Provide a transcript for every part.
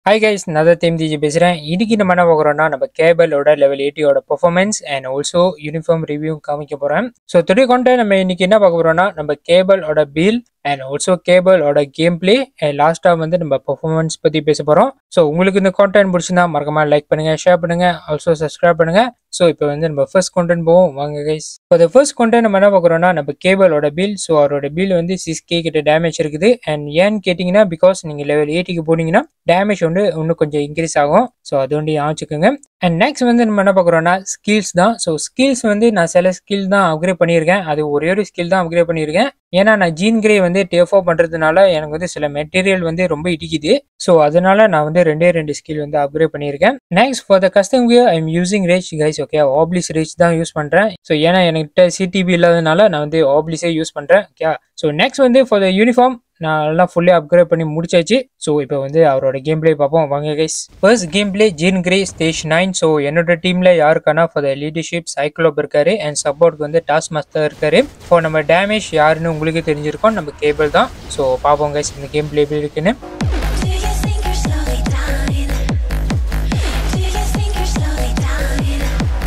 Hi guys நான் தான் them டிஜி பேசுகிறேன் இன்னைக்கு நம்ம என்ன பார்க்குறோம்னா நம்ம கேபிளோட லெவல் எயிட்டியோட performance and also uniform review காமிக்க போகிறேன் ஸோ துணை கொண்டு நம்ம இன்னைக்கு என்ன பார்க்க போகிறோம்னா நம்ம கேபிளோட பில் அண்ட் ஆல்சோ கேபிளோட கேம் பிளே அண்ட் லாஸ்ட்டாக வந்து நம்ம பெர்ஃபார்மன்ஸ் பற்றி பேச போகிறோம் ஸோ உங்களுக்கு இந்த கான்டென்ட் பிடிச்சிருந்தா மறக்காம லைக் பண்ணுங்க ஷேர் பண்ணுங்க ஆல்சோ சப்ஸ்கிரைப் பண்ணுங்க ஸோ இப்போ வந்து நம்ம ஃபர்ஸ்ட் கான்டென்ட் போவோம் வாங்க கைஸ் இப்போ இந்த ஃபர்ஸ்ட் கான்டென்ட் நம்ம என்ன பார்க்குறோம்னா நம்ம கேபிளோட பில் ஸோ அவரோட பில் வந்து சிக்ஸ் கே கிட்ட டேமேஜ் இருக்குது அண்ட் ஏன்னு கேட்டிங்கன்னா பிகாஸ் நீங்கள் லெவல் எயிட்டிக்கு போனீங்கன்னா டேமேஜ் வந்து இன்னும் கொஞ்சம் இன்க்ரீஸ் ஆகும் ஸோ அது வந்து யோசிச்சுக்கோங்க அண்ட் நெக்ஸ்ட் வந்து நம்ம என்ன பார்க்குறோம்னா ஸ்கில்ஸ் தான் ஸோ ஸ்கில்ஸ் வந்து நான் சில ஸ்கில் தான் அப்கிரேட் பண்ணியிருக்கேன் அது ஒரே ஒரு ஸ்கில் தான் அப்கிரேட் பண்ணியிருக்கேன் ஏன்னா நான் ஜீன் கிரே வந்து டேஃபோ பண்ணுறதுனால எனக்கு வந்து சில மெட்டீரியல் வந்து ரொம்ப இடிக்குது ஸோ அதனால நான் வந்து ரெண்டே ரெண்டு ஸ்கில் வந்து அப்கிரேட் பண்ணியிருக்கேன் next for the custom view I am using reach guys okay ஆப்ளிஸ் ரேச் தான் யூஸ் பண்ணுறேன் ஸோ ஏன்னா என்கிட்ட சிடிபி இல்லாதனால நான் வந்து ஆப்ளிஸே யூஸ் பண்ணுறேன் ஓகே ஸோ நெக்ஸ்ட் வந்து ஃபார் த யூனிஃபார்ம் நான் எல்லாம் ஃபுல்லி அப்கிரேட் பண்ணி முடிச்சாச்சு ஸோ இப்போ வந்து அவரோட கேம் பிளே பார்ப்போம் வாங்க guys first game play Jean Grey stage nine so என்னோட டீமில் யாருக்கானா ஃபார் த லீடர்ஷிப் சைக்ளோப் இருக்காரு அண்ட் சப்போர்ட்க்கு வந்து டாஸ் மாஸ்டர் இருக்காரு இப்போ நம்ம டேமேஜ் யாருன்னு உங்களுக்கு தெரிஞ்சிருக்கோம் நம்ம கேபிள் தான் ஸோ பார்ப்போம் கைஸ் இந்த கேம் பிளே எப்படி இருக்குன்னு Do you think you're slowly dying? Do you think you're slowly dying?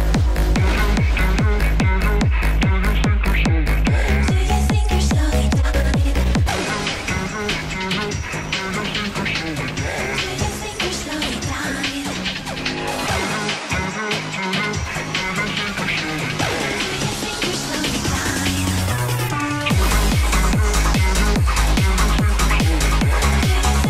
Do you think you're slowly dying? Do you think you're slowly dying? Do you think you're slowly dying? Do you think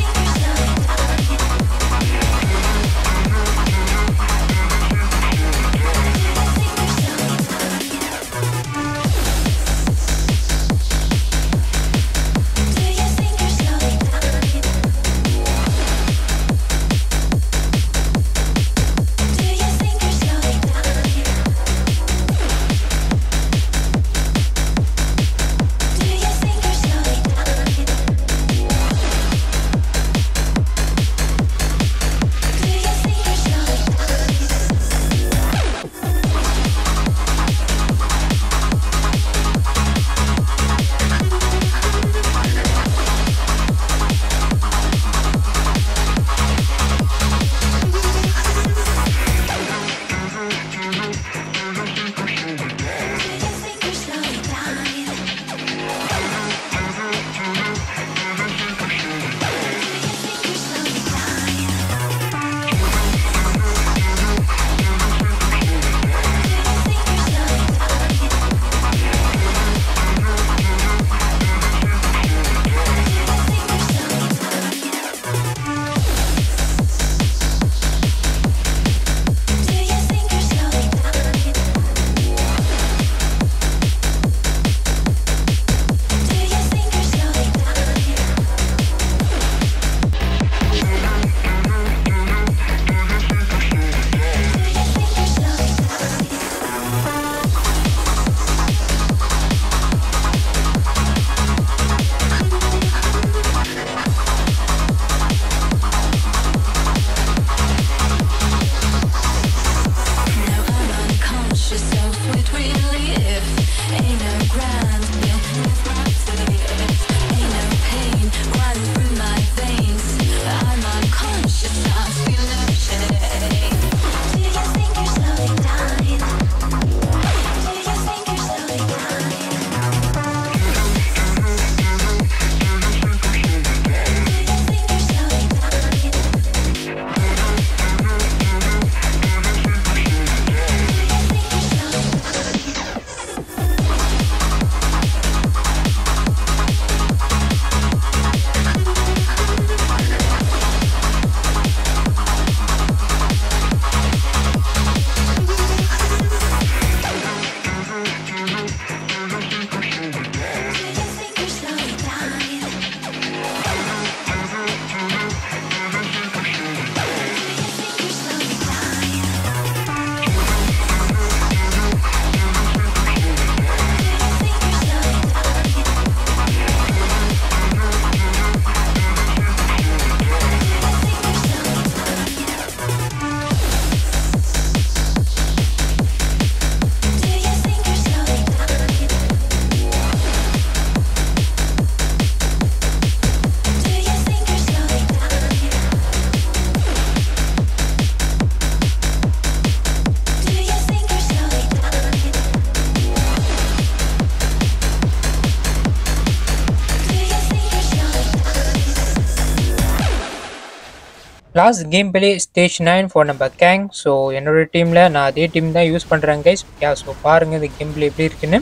last game play stage nine for நம்ம gang so என்னோட டீமில் நான் அதே team தான் use பண்ணுறேன் guys yeah so பாருங்கள் இந்த game play எப்படி இருக்குன்னு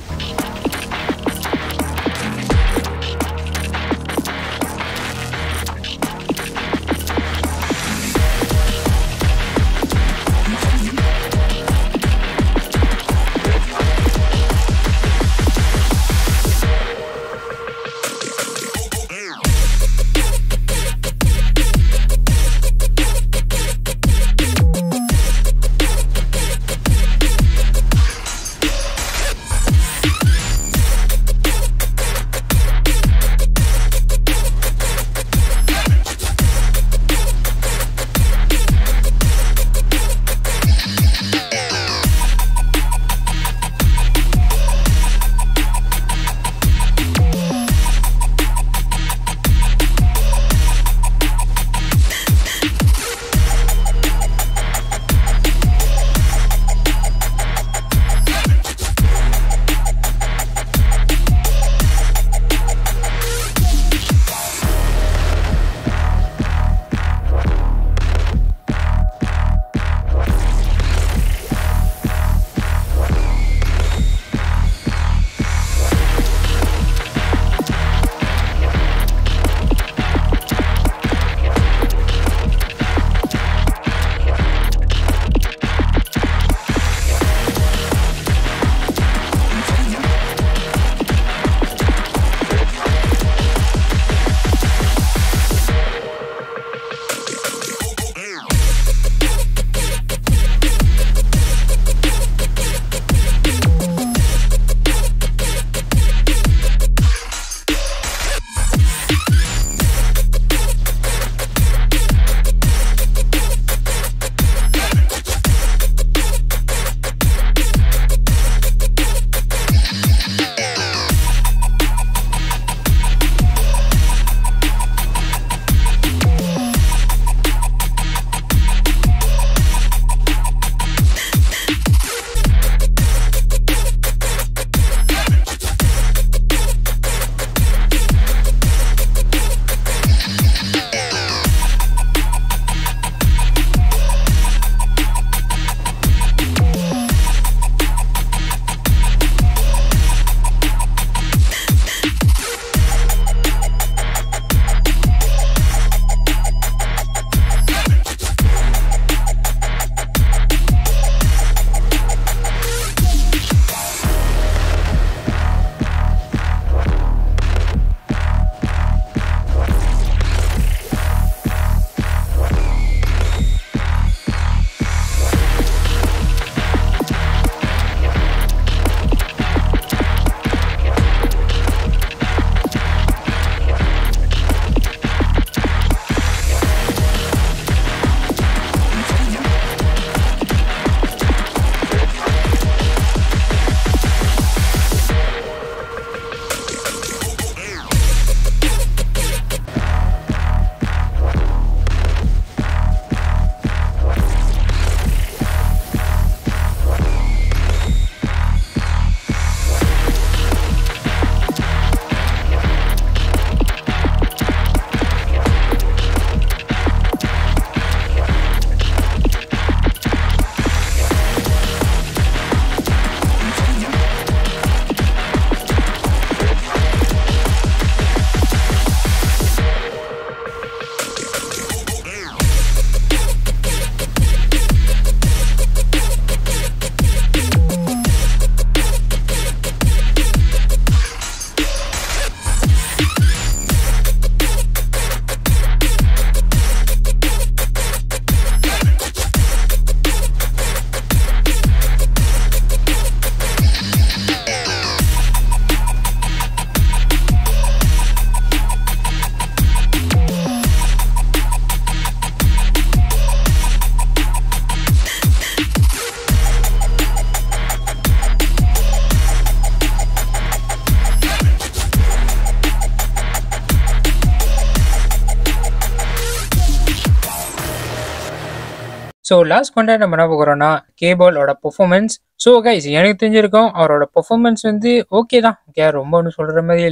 ஸோ லாஸ்ட் கொண்ட நம்ம என்ன பார்க்குறோம்னா கேபாலோட பெர்ஃபார்மன்ஸ் ஸோ கைஸ் எனக்கு தெரிஞ்சிருக்கோம் அவரோட பெர்ஃபார்மன்ஸ் வந்து ஓகே தான் ஓகே ரொம்ப ஒன்றும் சொல்கிற மாதிரி இல்லை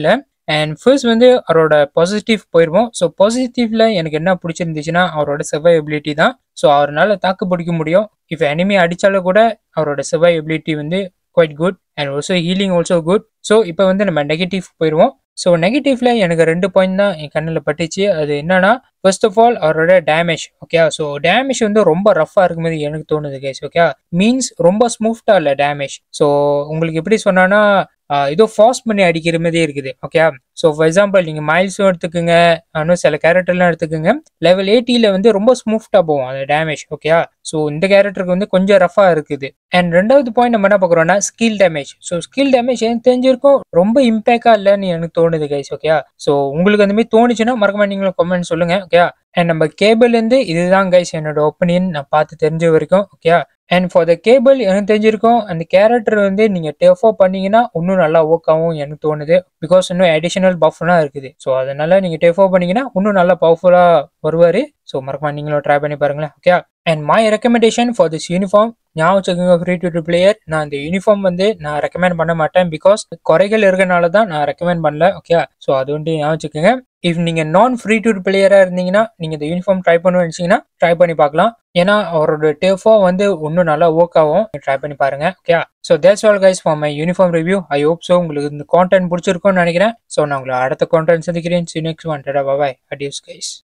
அண்ட் ஃபர்ஸ்ட் வந்து அவரோட பாசிட்டிவ் போயிருவோம் ஸோ பாசிட்டிவ்ல எனக்கு என்ன பிடிச்சிருந்துச்சுன்னா அவரோட சர்வைபிலிட்டி தான் ஸோ அவரால் தாக்கு பிடிக்க முடியும் இஃப் எனிமி அடித்தாலும் கூட அவரோட சர்வைபிலிட்டி வந்து quite good and also healing also good so இப்போ வந்து நம்ம நெகட்டிவ் போயிடுவோம் ஸோ நெகட்டிவ்ல எனக்கு ரெண்டு பாயிண்ட் தான் என் கண்ணில் பட்டுச்சு அது என்னன்னா ஃபர்ஸ்ட் ஆஃப் ஆல் அவரோட டேமேஜ் ஓகே ஸோ டேமேஜ் வந்து ரொம்ப ரஃபாக இருக்கும்போது எனக்கு தோணுது கைஸ் ஓகே மீன்ஸ் ரொம்ப ஸ்மூஃப்டாக இல்லை டேமேஜ் ஸோ உங்களுக்கு எப்படி சொன்னான்னா ஏதோ ஃபாஸ்ட் பண்ணி அடிக்கிற மாதிரியே இருக்குது ஓகே ஸோ ஃபார் எக்ஸாம்பிள் நீங்கள் மைல்ஸும் எடுத்துக்கோங்க இன்னும் சில கேரக்டர்லாம் எடுத்துக்கோங்க லெவல் எயிட்டியில் வந்து ரொம்ப ஸ்மூஃப்டாக போகும் அந்த டேமேஜ் ஓகே ஸோ இந்த கேரக்டருக்கு வந்து கொஞ்சம் ரஃபாக இருக்குது அண்ட் ரெண்டாவது பாயிண்ட் நம்ம என்ன பார்க்குறோம்னா skill damage so skill damage எனக்கு தெரிஞ்சிருக்கும் ரொம்ப இம்பேக்டாக இல்லைன்னு எனக்கு தோணுது கைஸ் ஓகே ஸோ உங்களுக்கு அந்த மாதிரி தோணுச்சுன்னா மறக்காம நீங்களும் கமெண்ட் சொல்லுங்க ஓகே அண்ட் நம்ம கேபிள்லேருந்து இதுதான் கைஸ் என்னோட ஒப்பீனியன் நான் பார்த்து தெரிஞ்ச வரைக்கும் okay and for the cable எனக்கு தெரிஞ்சிருக்கும் அந்த கேரக்டர் வந்து நீங்கள் டெஃபோ பண்ணீங்கன்னா இன்னும் நல்லா ஒர்க் ஆகும் எனக்கு தோணுது பிகாஸ் இன்னும் அடிஷனல் பஃப்லாம் இருக்குது ஸோ அதனால நீங்கள் டெஃபோ பண்ணீங்கன்னா இன்னும் நல்லா பவர்ஃபுல்லாக வருவார் ஸோ மறக்காம நீங்களும் ட்ரை பண்ணி பாருங்களேன் okay and my recommendation for this uniform ஞாபகம் வச்சுக்கோங்க ஃப்ரீ டு பிளேயர் நான் இந்த யூனிஃபார்ம் வந்து நான் ரெக்கமெண்ட் பண்ண மாட்டேன் பிகாஸ் குறைகள் இருக்கனால தான் நான் ரெக்கமெண்ட் பண்ணல ஓகே ஸோ அது வந்து ஞாபகம் வச்சுக்கோங்க இஃப் நீங்கள் நான் ஃப்ரீ டு பிளேயராக இருந்தீங்கன்னா நீங்கள் இந்த யூனிஃபார்ம் ட்ரை பண்ணணும்னு நினச்சிங்கன்னா ட்ரை பண்ணி பார்க்கலாம் ஏன்னா அவரோட டேஃபோ வந்து இன்னும் நல்லா ஒர்க் ஆகும் ட்ரை பண்ணி பாருங்க okay so that's all guys for my uniform review I hope so உங்களுக்கு இந்த கான்டென்ட் பிடிச்சிருக்கும்னு நினைக்கிறேன் ஸோ நான் உங்களை அடுத்த கான்டென்ட் சந்திக்கிறேன் சி நெக்ஸ்ட் ஒன் டடா பாய் அடியூஸ் கைஸ்